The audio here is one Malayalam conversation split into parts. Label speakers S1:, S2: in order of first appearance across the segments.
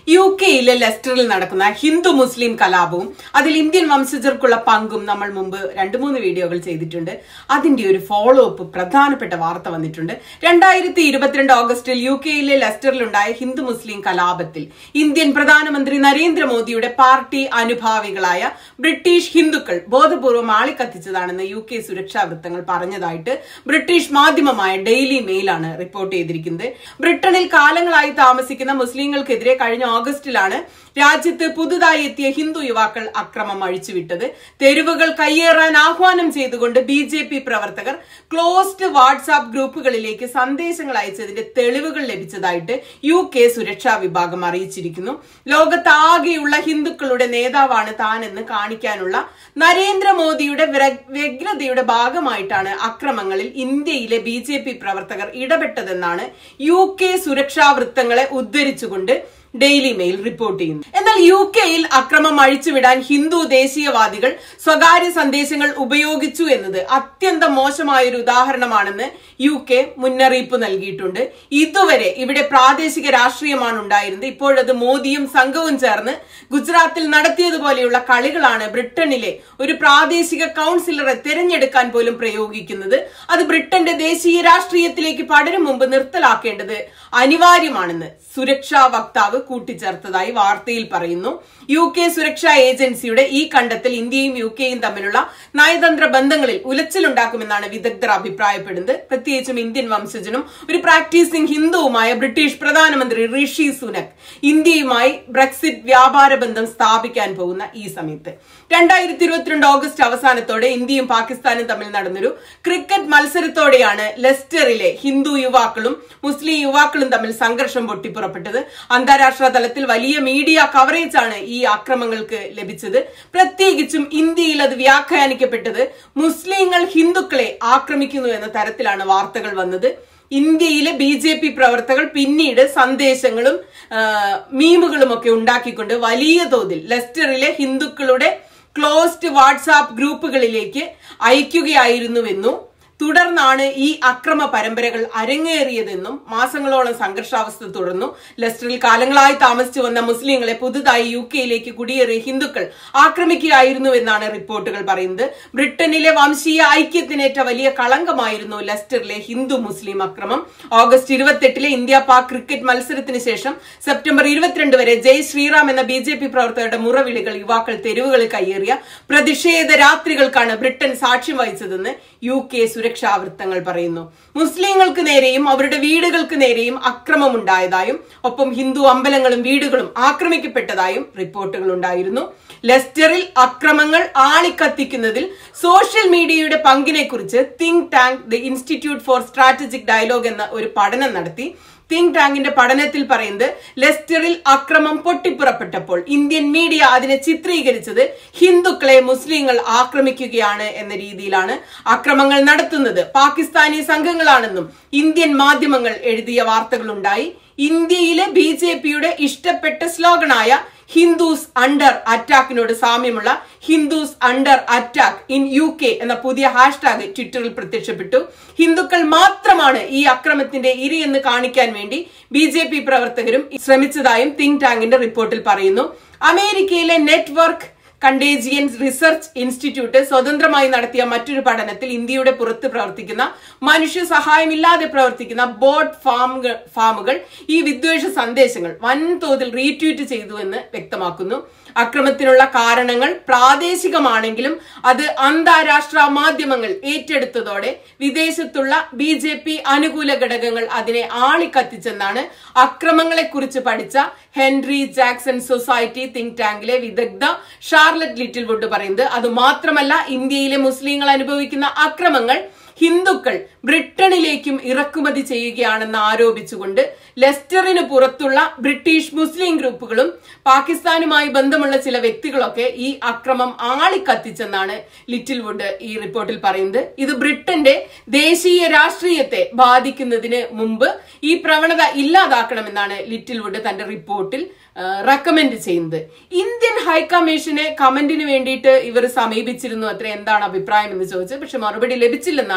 S1: യു കെയിലെ ലെസ്റ്ററിൽ നടക്കുന്ന ഹിന്ദു മുസ്ലിം കലാപവും അതിൽ ഇന്ത്യൻ വംശജർക്കുള്ള പങ്കും നമ്മൾ മുമ്പ് രണ്ടു മൂന്ന് വീഡിയോകൾ ചെയ്തിട്ടുണ്ട് അതിന്റെ ഒരു ഫോളോ അപ്പ് പ്രധാനപ്പെട്ട വാർത്ത വന്നിട്ടുണ്ട് രണ്ടായിരത്തി ഇരുപത്തിരണ്ട് ഓഗസ്റ്റിൽ യു കെയിലെ ലെസ്റ്ററിലുണ്ടായ ഹിന്ദു മുസ്ലിം കലാപത്തിൽ ഇന്ത്യൻ പ്രധാനമന്ത്രി നരേന്ദ്രമോദിയുടെ പാർട്ടി അനുഭാവികളായ ബ്രിട്ടീഷ് ഹിന്ദുക്കൾ ബോധപൂർവം ആളിക്കത്തിച്ചതാണെന്ന് യു കെ സുരക്ഷാ വൃത്തങ്ങൾ പറഞ്ഞതായിട്ട് ബ്രിട്ടീഷ് മാധ്യമമായ ഡെയിലി മെയിലാണ് റിപ്പോർട്ട് ചെയ്തിരിക്കുന്നത് ബ്രിട്ടനിൽ കാലങ്ങളായി താമസിക്കുന്ന മുസ്ലിങ്ങൾക്കെതിരെ കഴിഞ്ഞ ഓഗസ്റ്റിലാണ് രാജ്യത്ത് പുതുതായി എത്തിയ ഹിന്ദു യുവാക്കൾ അക്രമം അഴിച്ചുവിട്ടത് തെരുവുകൾ കയ്യേറാൻ ആഹ്വാനം ചെയ്തുകൊണ്ട് ബി ജെ പി പ്രവർത്തകർ ക്ലോസ്ഡ് വാട്സാപ്പ് ഗ്രൂപ്പുകളിലേക്ക് സന്ദേശങ്ങൾ അയച്ചതിന്റെ തെളിവുകൾ ലഭിച്ചതായിട്ട് യു കെ സുരക്ഷാ വിഭാഗം അറിയിച്ചിരിക്കുന്നു ലോകത്താകെയുള്ള ഹിന്ദുക്കളുടെ നേതാവാണ് താനെന്ന് കാണിക്കാനുള്ള നരേന്ദ്രമോദിയുടെ വ്ര- വ്യഗ്രതയുടെ ഭാഗമായിട്ടാണ് അക്രമങ്ങളിൽ ഇന്ത്യയിലെ ബി ജെ പി പ്രവർത്തകർ ഇടപെട്ടതെന്നാണ് യു കെ സുരക്ഷാ വൃത്തങ്ങളെ ഉദ്ധരിച്ചുകൊണ്ട് ഡെയിലി മെയിൽ റിപ്പോർട്ട് ചെയ്യുന്നു എന്നാൽ യു കെയിൽ അക്രമം അഴിച്ചുവിടാൻ ഹിന്ദു ദേശീയവാദികൾ സ്വകാര്യ സന്ദേശങ്ങൾ ഉപയോഗിച്ചു എന്നത് അത്യന്തം മോശമായ ഒരു ഉദാഹരണമാണെന്ന് യു കെ മുന്നറിയിപ്പ് നൽകിയിട്ടുണ്ട് ഇതുവരെ ഇവിടെ പ്രാദേശിക രാഷ്ട്രീയമാണ് ഉണ്ടായിരുന്നത് ഇപ്പോഴത് മോദിയും സംഘവും ചേർന്ന് ഗുജറാത്തിൽ നടത്തിയതുപോലെയുള്ള കളികളാണ് ബ്രിട്ടനിലെ ഒരു പ്രാദേശിക കൗൺസിലറെ തിരഞ്ഞെടുക്കാൻ പോലും പ്രയോഗിക്കുന്നത് അത് ബ്രിട്ടന്റെ ദേശീയ രാഷ്ട്രീയത്തിലേക്ക് പടരും മുമ്പ് നിർത്തലാക്കേണ്ടത് അനിവാര്യമാണെന്ന് സുരക്ഷാ വക്താവ് കൂട്ടിച്ചേർത്തതായി വാർത്തയിൽ പറയുന്നു യു കെ സുരക്ഷാ ഏജൻസിയുടെ ഈ കണ്ടെത്തൽ ഇന്ത്യയും യു കെയും തമ്മിലുള്ള നയതന്ത്ര ബന്ധങ്ങളിൽ ഉലച്ചിലുണ്ടാക്കുമെന്നാണ് വിദഗ്ധർ അഭിപ്രായപ്പെടുന്നത് പ്രത്യേകിച്ചും ഇന്ത്യൻ വംശജനും ഒരു പ്രാക്ടീസിംഗ് ഹിന്ദുവുമായ ബ്രിട്ടീഷ് പ്രധാനമന്ത്രി ഋഷി സുനക് ഇന്ത്യയുമായി ബ്രെക്സിറ്റ് വ്യാപാര ബന്ധം സ്ഥാപിക്കാൻ പോകുന്ന ഈ സമയത്ത് രണ്ടായിരത്തി ഇരുപത്തിരണ്ട് ഓഗസ്റ്റ് അവസാനത്തോടെ ഇന്ത്യയും പാകിസ്ഥാനും തമ്മിൽ നടന്നൊരു ക്രിക്കറ്റ് മത്സരത്തോടെയാണ് ലെസ്റ്ററിലെ ഹിന്ദു യുവാക്കളും മുസ്ലിം യുവാക്കളും തമ്മിൽ സംഘർഷം പൊട്ടിപ്പുറപ്പെട്ടത് അന്താരാഷ്ട്ര തലത്തിൽ വലിയ മീഡിയ കവറേജ് ആണ് ഈ ആക്രമങ്ങൾക്ക് ലഭിച്ചത് പ്രത്യേകിച്ചും ഇന്ത്യയിൽ അത് വ്യാഖ്യാനിക്കപ്പെട്ടത് മുസ്ലിങ്ങൾ ഹിന്ദുക്കളെ ആക്രമിക്കുന്നു എന്ന തരത്തിലാണ് വാർത്തകൾ വന്നത് ഇന്ത്യയിലെ ബി ജെ പി പ്രവർത്തകർ പിന്നീട് സന്ദേശങ്ങളും ആ, മീമുകളും ഒക്കെ ഉണ്ടാക്കിക്കൊണ്ട് വലിയ തോതിൽ ലെസ്റ്ററിലെ ഹിന്ദുക്കളുടെ ക്ലോസ്ഡ് വാട്സാപ്പ് ഗ്രൂപ്പുകളിലേക്ക് അയക്കുകയായിരുന്നുവെന്നും തുടർന്നാണ് ഈ അക്രമ പരമ്പരകൾ അരങ്ങേറിയതെന്നും മാസങ്ങളോളം സംഘർഷാവസ്ഥ തുടർന്നു ലെസ്റ്ററിൽ കാലങ്ങളായി താമസിച്ചു വന്ന മുസ്ലിങ്ങളെ പുതുതായി യു കെയിലേക്ക് കുടിയേറിയ ഹിന്ദുക്കൾ ആക്രമിക്കുകയായിരുന്നു എന്നാണ് റിപ്പോർട്ടുകൾ പറയുന്നത് ബ്രിട്ടനിലെ വംശീയ ഐക്യത്തിനേറ്റ വലിയ കളങ്കമായിരുന്നു ലെസ്റ്ററിലെ ഹിന്ദു മുസ്ലിം അക്രമം ഓഗസ്റ്റ് ഇരുപത്തെട്ടിലെ ഇന്ത്യ പാക് ക്രിക്കറ്റ് മത്സരത്തിന് ശേഷം സെപ്റ്റംബർ ഇരുപത്തിരണ്ട് വരെ ജയ് ശ്രീറാം എന്ന ബി ജെ പി പ്രവർത്തകരുടെ മുറവിളികൾ യുവാക്കൾ തെരുവുകളിൽ കയ്യേറിയ പ്രതിഷേധ രാത്രികൾക്കാണ് ബ്രിട്ടൻ സാക്ഷ്യം വഹിച്ചതെന്ന് യു കെ സുരക്ഷാ വൃത്തങ്ങൾ പറയുന്നു മുസ്ലിങ്ങൾക്ക് നേരെയും അവരുടെ വീടുകൾക്ക് നേരെയും അക്രമമുണ്ടായതായും ഒപ്പം ഹിന്ദു അമ്പലങ്ങളും വീടുകളും ആക്രമിക്കപ്പെട്ടതായും റിപ്പോർട്ടുകൾ ഉണ്ടായിരുന്നു ലെസ്റ്ററിൽ അക്രമങ്ങൾ ആളിക്കത്തിക്കുന്നതിൽ സോഷ്യൽ മീഡിയയുടെ പങ്കിനെ കുറിച്ച് think tank the institute for strategic dialogue എന്ന ഒരു പഠനം നടത്തി തിങ്ക് ടാങ്കിന്റെ പഠനത്തിൽ പറയുന്നത് ലെസ്റ്ററിൽ അക്രമം പൊട്ടിപ്പുറപ്പെട്ടപ്പോൾ ഇന്ത്യൻ മീഡിയ അതിനെ ചിത്രീകരിച്ചത് ഹിന്ദുക്കളെ മുസ്ലിങ്ങൾ ആക്രമിക്കുകയാണ് എന്ന രീതിയിലാണ് അക്രമങ്ങൾ നടത്തുന്നത് പാകിസ്ഥാനി സംഘങ്ങളാണെന്നും ഇന്ത്യൻ മാധ്യമങ്ങൾ എഴുതിയ വാർത്തകളുണ്ടായി ഇന്ത്യയിലെ ബി ജെ പിയുടെ ഇഷ്ടപ്പെട്ട സ്ലോഗനായ ഹിന്ദുസ് അണ്ടർ അറ്റാക്കിനോട് സാമ്യമുള്ള Hindus under attack in U K എന്ന പുതിയ ഹാഷ്ടാഗ് ട്വിറ്ററിൽ പ്രത്യക്ഷപ്പെട്ടു ഹിന്ദുക്കൾ മാത്രമാണ് ഈ അക്രമത്തിന്റെ ഇരയെന്ന് കാണിക്കാൻ വേണ്ടി ബി ജെ പി പ്രവർത്തകരും ശ്രമിച്ചതായും തിങ്ക് ടാങ്കിന്റെ റിപ്പോർട്ടിൽ പറയുന്നു അമേരിക്കയിലെ നെറ്റ്വർക്ക് കണ്ടേജിയൻ റിസർച്ച് ഇൻസ്റ്റിറ്റ്യൂട്ട് സ്വതന്ത്രമായി നടത്തിയ മറ്റൊരു പഠനത്തിൽ ഇന്ത്യയുടെ പുറത്ത് പ്രവർത്തിക്കുന്ന മനുഷ്യ സഹായമില്ലാതെ പ്രവർത്തിക്കുന്ന ബോട്ട് ഫാമുകൾ ഫാമുകൾ ഈ വിദ്വേഷ സന്ദേശങ്ങൾ വൻതോതിൽ റീട്വീറ്റ് ചെയ്തു എന്ന് വ്യക്തമാക്കുന്നു അക്രമത്തിനുള്ള കാരണങ്ങൾ പ്രാദേശികമാണെങ്കിലും അത് അന്താരാഷ്ട്ര മാധ്യമങ്ങൾ ഏറ്റെടുത്തതോടെ വിദേശത്തുള്ള ബി ജെ പി അനുകൂല ഘടകങ്ങൾ അതിനെ ആളിക്കത്തിച്ചെന്നാണ് അക്രമങ്ങളെക്കുറിച്ച് പഠിച്ച ഹെൻറി ജാക്സൺ സൊസൈറ്റി തിങ്ക് ടാങ്കിലെ വിദഗ്ധ ഷാർലറ്റ് ലിറ്റിൽ വുഡ് പറയുന്നത് അത് മാത്രമല്ല ഇന്ത്യയിലെ മുസ്ലിങ്ങൾ അനുഭവിക്കുന്ന അക്രമങ്ങൾ ഹിന്ദുക്കൾ ബ്രിട്ടനിലേക്കും ഇറക്കുമതി ചെയ്യുകയാണെന്ന് ആരോപിച്ചുകൊണ്ട് ലെസ്റ്ററിന് പുറത്തുള്ള ബ്രിട്ടീഷ് മുസ്ലിം ഗ്രൂപ്പുകളും പാകിസ്ഥാനുമായി ബന്ധമുള്ള ചില വ്യക്തികളൊക്കെ ഈ അക്രമം ആളിക്കത്തിച്ചെന്നാണ് ലിറ്റിൽ വുഡ് ഈ റിപ്പോർട്ടിൽ പറയുന്നത് ഇത് ബ്രിട്ടന്റെ ദേശീയ രാഷ്ട്രീയത്തെ ബാധിക്കുന്നതിന് മുമ്പ് ഈ പ്രവണത ഇല്ലാതാക്കണമെന്നാണ് ലിറ്റിൽ വുഡ് തന്റെ റിപ്പോർട്ടിൽ റെക്കമെൻഡ് ചെയ്യുന്നത് ഇന്ത്യൻ ഹൈക്കമ്മീഷനെ കമന്റിന് വേണ്ടിയിട്ട് ഇവർ സമീപിച്ചിരുന്നു അത്ര എന്താണ് അഭിപ്രായം എന്ന് ചോദിച്ചത് പക്ഷെ മറുപടി ലഭിച്ചില്ലെന്നാണ്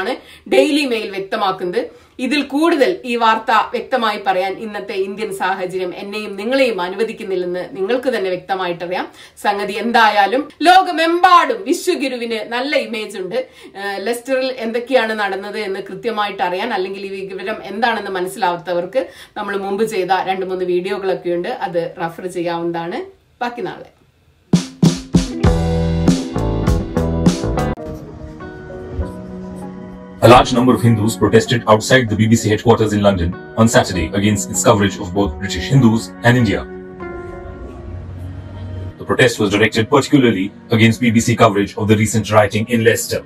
S1: എന്നാണ് ഡെയിലി മെയിൽ വ്യക്തമാക്കുന്നത് ഇതിൽ കൂടുതൽ ഈ വാർത്ത വ്യക്തമായി പറയാൻ ഇന്നത്തെ ഇന്ത്യൻ സാഹചര്യം എന്നെയും നിങ്ങളെയും അനുവദിക്കുന്നില്ലെന്ന് നിങ്ങൾക്ക് തന്നെ വ്യക്തമായിട്ടറിയാം സംഗതി എന്തായാലും ലോകമെമ്പാടും വിശ്വഗുരുവിന് നല്ല ഇമേജ് ഉണ്ട് ഏഹ് ലെസ്റ്ററിൽ എന്തൊക്കെയാണ് നടന്നത് എന്ന് കൃത്യമായിട്ട് അറിയാൻ അല്ലെങ്കിൽ ഈ വിവരം എന്താണെന്ന് മനസ്സിലാവാത്തവർക്ക് നമ്മൾ മുമ്പ് ചെയ്ത രണ്ട് മൂന്ന് വീഡിയോകളൊക്കെ ഉണ്ട് അത് റഫർ ചെയ്യാവുന്നതാണ് ബാക്കി നാളെ
S2: A large number of Hindus protested outside the BBC headquarters in London on Saturday against its coverage of both British Hindus and India. The protest was directed particularly against BBC coverage of the recent rioting in Leicester.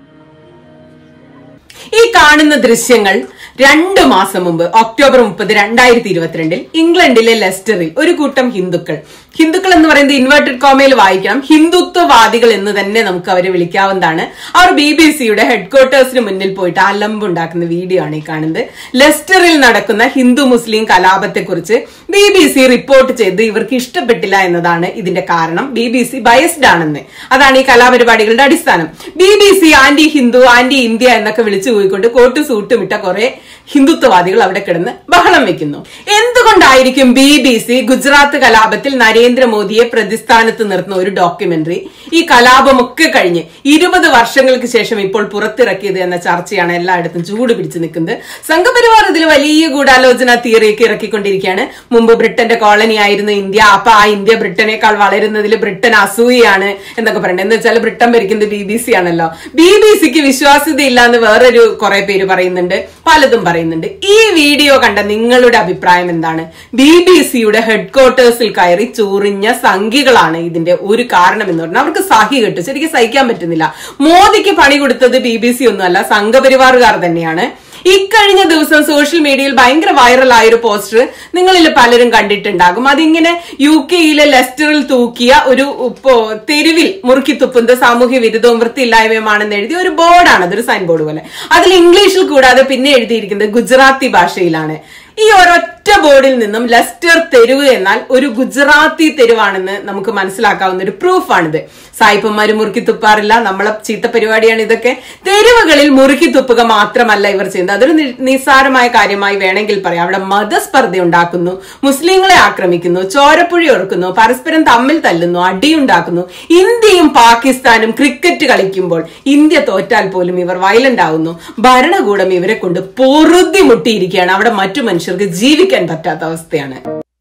S1: ഈ കാണുന്ന ദൃശ്യങ്ങൾ രണ്ടു മാസം മുമ്പ് ഒക്ടോബർ മുപ്പത് രണ്ടായിരത്തി ഇരുപത്തിരണ്ടിൽ ഇംഗ്ലണ്ടിലെ ലെസ്റ്ററിൽ ഒരു കൂട്ടം ഹിന്ദുക്കൾ ഹിന്ദുക്കൾ എന്ന് പറയുന്നത് ഇൻവേർട്ടഡ് കോമയിൽ വായിക്കണം ഹിന്ദുത്വവാദികൾ എന്ന് തന്നെ നമുക്ക് അവരെ വിളിക്കാവുന്നതാണ് അവർ ബി ബി സിയുടെ ഹെഡ്ക്വാർട്ടേഴ്സിന് മുന്നിൽ പോയിട്ട് അലമ്പുണ്ടാക്കുന്ന വീഡിയോ ആണ് ഈ കാണുന്നത് ലെസ്റ്ററിൽ നടക്കുന്ന ഹിന്ദു മുസ്ലിം കലാപത്തെക്കുറിച്ച് ബി ബി സി റിപ്പോർട്ട് ചെയ്ത് ഇവർക്ക് ഇഷ്ടപ്പെട്ടില്ല എന്നതാണ് ഇതിന്റെ കാരണം ബി ബി സി ബയസ്ഡ് ആണെന്ന് അതാണ് ഈ കലാപരിപാടികളുടെ അടിസ്ഥാനം B B C anti Hindu anti India എന്നൊക്കെ വിളിച്ചു പോയിക്കൊണ്ട് കോട്ട് സൂട്ടും ഇട്ട കുറെ ഹിന്ദുത്വവാദികൾ അവിടെ കിടന്ന് ബഹളം വെക്കുന്നു എന്തുകൊണ്ടായിരിക്കും ബി ബി സി ഗുജറാത്ത് കലാപത്തിൽ നരേന്ദ്രമോദിയെ പ്രതിസ്ഥാനത്ത് നിർത്തുന്ന ഒരു ഡോക്യുമെന്ററി ഈ കലാപമൊക്കെ കഴിഞ്ഞ് ഇരുപത് വർഷങ്ങൾക്ക് ശേഷം ഇപ്പോൾ പുറത്തിറക്കിയത് എന്ന ചർച്ചയാണ് എല്ലായിടത്തും ചൂട് പിടിച്ചു നിൽക്കുന്നത് സംഘപരിവാർ ഇതിൽ വലിയ ഗൂഢാലോചന തിയറിയൊക്കെ ഇറക്കിക്കൊണ്ടിരിക്കുകയാണ് മുമ്പ് ബ്രിട്ടന്റെ കോളനി ആയിരുന്നു ഇന്ത്യ അപ്പൊ ആ ഇന്ത്യ ബ്രിട്ടനേക്കാൾ വളരുന്നതിൽ ബ്രിട്ടൻ അസൂയാണ് എന്നൊക്കെ പറയുന്നത് എന്ന് വെച്ചാൽ ബ്രിട്ടൻ ഭരിക്കുന്നത് ബി ബി സി ആണല്ലോ ബി ബി സിക്ക് വിശ്വാസ്യതയില്ല എന്ന് വേറൊരു കുറെ പേര് പറയുന്നുണ്ട് പലതും പറയുന്നുണ്ട് ഈ വീഡിയോ കണ്ട നിങ്ങളുടെ അഭിപ്രായം എന്താണ് ബി ബി സിയുടെ ഹെഡ്ക്വാർട്ടേഴ്സിൽ കയറി ചൊറിഞ്ഞ സംഖ്യകളാണ് ഇതിന്റെ ഒരു കാരണം എന്ന് പറഞ്ഞാൽ അവർക്ക് സഹി കിട്ടും ശരിക്കും സഹിക്കാൻ പറ്റുന്നില്ല മോദിക്ക് പണി കൊടുത്തത് ബി ബി സി ഒന്നുമല്ല സംഘപരിവാറുകാർ തന്നെയാണ് ഇക്കഴിഞ്ഞ ദിവസം സോഷ്യൽ മീഡിയയിൽ ഭയങ്കര വൈറലായ ഒരു പോസ്റ്റർ നിങ്ങളിൽ പലരും കണ്ടിട്ടുണ്ടാകും അതിങ്ങനെ യു കെയിലെ ലെസ്റ്ററിൽ തൂക്കിയ ഒരു ഉപ്പോ തെരുവിൽ മുറുക്കി തുപ്പുന്നത് സാമൂഹ്യ വിരുദ്ധവും വൃത്തിയില്ലായ്മയുമാണെന്ന് എഴുതിയ ഒരു ബോർഡാണ് അതൊരു സൈൻ ബോർഡ് പോലെ അതിൽ ഇംഗ്ലീഷിൽ കൂടാതെ പിന്നെ എഴുതിയിരിക്കുന്നത് ഗുജറാത്തി ഭാഷയിലാണ് ഈ ഒരൊറ്റ ബോർഡിൽ നിന്നും ലെസ്റ്റർ തെരുവ് എന്നാൽ ഒരു ഗുജറാത്തി തെരുവാണെന്ന് നമുക്ക് മനസ്സിലാക്കാവുന്ന ഒരു പ്രൂഫാണിത് സായിപ്പന്മാര് മുറുക്കി തുപ്പാറില്ല നമ്മളെ ചീത്ത പരിപാടിയാണ് ഇതൊക്കെ തെരുവുകളിൽ മുറുക്കി തുപ്പുക മാത്രമല്ല ഇവർ ചെയ്യുന്നത് അതൊരു നി- നിസ്സാരമായ കാര്യമായി വേണമെങ്കിൽ പറയാം അവിടെ മതസ്പർദ്ധ ഉണ്ടാക്കുന്നു മുസ്ലിങ്ങളെ ആക്രമിക്കുന്നു ചോരപ്പുഴ ഒറുക്കുന്നു പരസ്പരം തമ്മിൽ തല്ലുന്നു അടിയുണ്ടാക്കുന്നു ഇന്ത്യയും പാകിസ്ഥാനും ക്രിക്കറ്റ് കളിക്കുമ്പോൾ ഇന്ത്യ തോറ്റാൽ പോലും ഇവർ വയലന്റ് ആവുന്നു ഭരണകൂടം ഇവരെ കൊണ്ട് പൊറുതി മുട്ടിയിരിക്കുകയാണ് അവിടെ മറ്റു മനുഷ്യർക്ക് ജീവിക്കാൻ പറ്റാത്ത അവസ്ഥയാണ്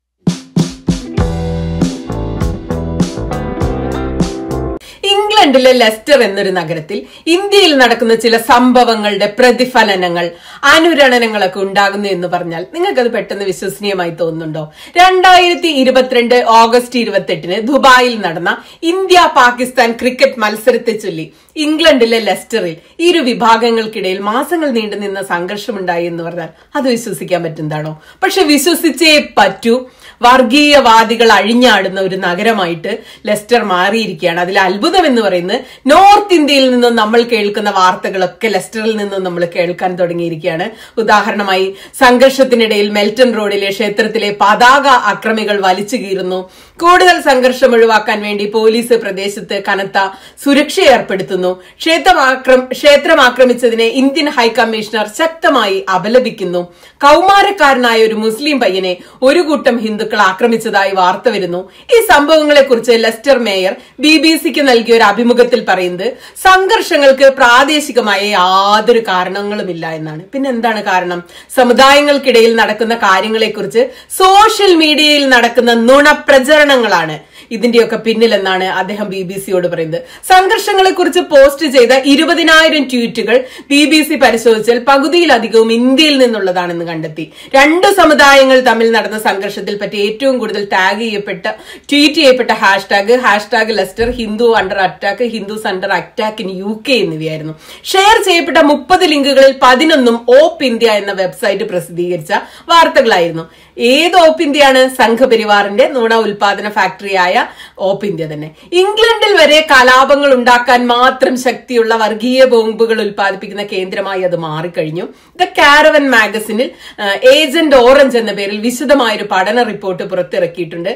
S1: ഇംഗ്ലണ്ടിലെ ലെസ്റ്റർ എന്നൊരു നഗരത്തിൽ ഇന്ത്യയിൽ നടക്കുന്ന ചില സംഭവങ്ങളുടെ പ്രതിഫലനങ്ങൾ അനുരണനങ്ങളൊക്കെ ഉണ്ടാകുന്നു എന്ന് പറഞ്ഞാൽ നിങ്ങൾക്കത് പെട്ടെന്ന് വിശ്വസനീയമായി തോന്നുന്നുണ്ടോ രണ്ടായിരത്തി ഇരുപത്തിരണ്ട് ഓഗസ്റ്റ് ഇരുപത്തെട്ടിന് ദുബായിൽ നടന്ന ഇന്ത്യ പാകിസ്ഥാൻ ക്രിക്കറ്റ് മത്സരത്തെ ചൊല്ലി ഇംഗ്ലണ്ടിലെ ലെസ്റ്ററിൽ ഇരു വിഭാഗങ്ങൾക്കിടയിൽ മാസങ്ങൾ നീണ്ടുനിന്ന സംഘർഷമുണ്ടായി എന്ന് പറഞ്ഞാൽ അത് വിശ്വസിക്കാൻ പറ്റുന്നതാണോ പക്ഷെ വിശ്വസിച്ചേ പറ്റൂ വർഗീയവാദികൾ അഴിഞ്ഞാടുന്ന ഒരു നഗരമായിട്ട് ലെസ്റ്റർ മാറിയിരിക്കുകയാണ് അതിൽ അത്ഭുതം എന്ന് പറയുന്നത് നോർത്ത് ഇന്ത്യയിൽ നിന്നും നമ്മൾ കേൾക്കുന്ന വാർത്തകളൊക്കെ ലെസ്റ്ററിൽ നിന്നും നമ്മൾ കേൾക്കാൻ തുടങ്ങിയിരിക്കുകയാണ് ഉദാഹരണമായി സംഘർഷത്തിനിടയിൽ മെൽട്ടൺ റോഡിലെ ക്ഷേത്രത്തിലെ പതാക അക്രമികൾ വലിച്ചു കീറുന്നു കൂടുതൽ സംഘർഷം ഒഴിവാക്കാൻ വേണ്ടി പോലീസ് പ്രദേശത്ത് കനത്ത സുരക്ഷ ഏർപ്പെടുത്തുന്നു ക്ഷേത്രം ക്ഷേത്രം ആക്രമിച്ചതിനെ ഇന്ത്യൻ ഹൈക്കമ്മീഷണർ ശക്തമായി അപലപിക്കുന്നു കൗമാരക്കാരനായ ഒരു മുസ്ലിം പയ്യനെ ഒരു കൂട്ടം ഹിന്ദുക്കൾ ആക്രമിച്ചതായി വാർത്ത വരുന്നു ഈ സംഭവങ്ങളെ കുറിച്ച് ലെസ്റ്റർ മേയർ ബി ബി സിക്ക് നൽകിയ ഒരു അഭിമുഖത്തിൽ പറയുന്നത് സംഘർഷങ്ങൾക്ക് പ്രാദേശികമായ യാതൊരു കാരണങ്ങളുമില്ല എന്നാണ് പിന്നെ എന്താണ് കാരണം സമുദായങ്ങൾക്കിടയിൽ നടക്കുന്ന കാര്യങ്ങളെക്കുറിച്ച് സോഷ്യൽ മീഡിയയിൽ നടക്കുന്ന നുണപ്രചരണങ്ങളാണ് ഇതിന്റെയൊക്കെ പിന്നിലെന്നാണ് അദ്ദേഹം ബി ബി സിയോട് പറയുന്നത് സംഘർഷങ്ങളെ കുറിച്ച് പോസ്റ്റ് ചെയ്ത ഇരുപതിനായിരം ട്വീറ്റുകൾ ബി ബി സി പരിശോധിച്ചാൽ പകുതിയിലധികവും ഇന്ത്യയിൽ നിന്നുള്ളതാണെന്ന് കണ്ടെത്തി രണ്ട് സമുദായങ്ങൾ തമ്മിൽ നടന്ന സംഘർഷത്തിൽ പറ്റി ഏറ്റവും കൂടുതൽ ടാഗ് ചെയ്യപ്പെട്ട ട്വീറ്റ് ചെയ്യപ്പെട്ട hashtag hashtag Leicester Hindu under attack Hindus under attack in U K എന്നിവയായിരുന്നു ഷെയർ ചെയ്യപ്പെട്ട മുപ്പത് ലിങ്കുകളിൽ പതിനൊന്നും ഓപ്പ് ഇന്ത്യ എന്ന വെബ്സൈറ്റ് പ്രസിദ്ധീകരിച്ച വാർത്തകളായിരുന്നു ഏത് ഓപ്പ് ഇന്ത്യയാണ് സംഘപരിവാറിന്റെ നുണ ഉൽപാദന ഫാക്ടറിയായ ഓപ്പ് ഇന്ത്യ തന്നെ ഇംഗ്ലണ്ടിൽ വരെ കലാപങ്ങൾ ഉണ്ടാക്കാൻ മാത്രം ശക്തിയുള്ള വർഗീയ ബോംബുകൾ ഉൽപ്പാദിപ്പിക്കുന്ന കേന്ദ്രമായി അത് മാറിക്കഴിഞ്ഞു ദ കാരവൻ മാഗസിനിൽ ഏജന്റ് ഓറഞ്ച് എന്ന പേരിൽ വിശദമായ ഒരു പഠന റിപ്പോർട്ട് പുറത്തിറക്കിയിട്ടുണ്ട്